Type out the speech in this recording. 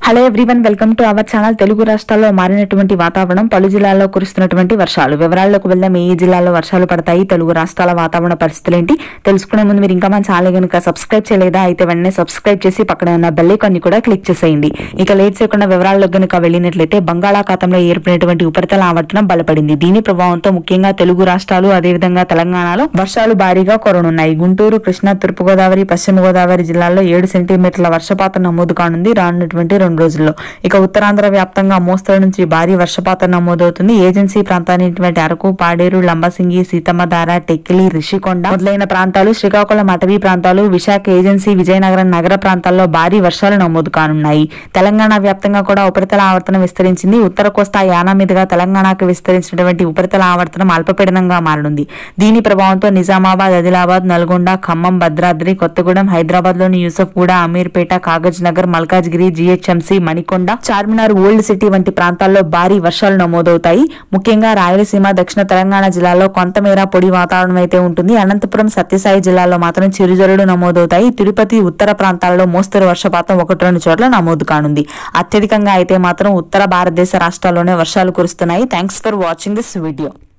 hello everyone welcome to our channel Telugu రాష్ట్రాల్లో మారినటువంటి వాతావరణం పలు జిల్లాల్లో కురుస్తున్నటువంటి వర్షాలు వివరాల్లోకి వెళ్దాం ఏ జిల్లాల్లో వర్షాలు పడతాయి తెలుగు రాష్ట్రాల వాతావరణ పరిస్థితులు ఏంటి తెలుసుకునే ముందు మీరు ఇంకా మన ఛానల్ కనుక సబ్స్క్రైబ్ చేయలేదా అయితే వెంటనే సబ్స్క్రైబ్ చేసి పక్కన ఉన్న బెల్ ఐకాన్ ని కూడా క్లిక్ చేసేయండి ఇక లేట్ చేయకుండా వివరాల్లో కనుక వెళ్ళినట్లయితే బంగాళాఖాతంలో ఏర్పడినటువంటి ఉపరితల ఆవర్తనం బలపడింది దీని ప్రభావంతో ముఖ్యంగా తెలుగు రాష్ట్రాలు అదేవిధంగా తెలంగాణలో వర్షాలు భారీగా కురనున్నాయి గుంటూరు కృష్ణా తూర్పుగోదావరి పశ్చిమ గోదావరి జిల్లాల్లో ఏడు సెంటీమీటర్ల వర్షపాతం నమోదు కానుంది రానున్నటువంటి రెండు రోజుల్లో ఇక ఉత్తరాంధ్ర వ్యాప్తంగా మోస్తరు నుంచి భారీ వర్షపాతం నమోదవుతుంది ఏజెన్సీ ప్రాంతానికి అరకు పాడేరు లంబసింగి సీతమ్మధార టెక్కిలి రిషికొండ మొదలైన ప్రాంతాలు శ్రీకాకుళం అటవీ ప్రాంతాలు విశాఖ ఏజెన్సీ విజయనగరం నగర ప్రాంతాల్లో భారీ వర్షాలు నమోదు కానున్నాయి తెలంగాణ వ్యాప్తంగా కూడా ఉపరితల ఆవర్తనం విస్తరించింది ఉత్తర కోస్తా యానా మీదుగా తెలంగాణకు విస్తరించినటువంటి ఉపరితల ఆవర్తనం అల్పపీడనంగా మారనుంది దీని ప్రభావంతో నిజామాబాద్ ఆదిలాబాద్ నల్గొండ ఖమ్మం భద్రాద్రి కొత్తగూడెం హైదరాబాద్ లోని Yousufguda Ameerpet Kagaz Nagar Malkajgiri GHMC Manikonda Charminar old city వంటి ప్రాంతాల్లో భారీ వర్షాలు నమోదవుతాయి ముఖ్యంగా రాయలసీమ దక్షిణ తెలంగాణ జిల్లాలో కొంతమేర పొడి వాతావరణం అయితే ఉంటుంది అనంతపురం సత్యసాయి జిల్లాలో మాత్రం చిరుజల్లులు నమోదవుతాయి తిరుపతి ఉత్తర ప్రాంతాల్లో మోస్తరు వర్షపాతం ఒకటి రెండు చోట్ల నమోదు కానుంది అత్యధికంగా అయితే మాత్రం ఉత్తర భారతదేశ రాష్ట్రాల్లోనే వర్షాలు కురుస్తున్నాయి thanks for watching this video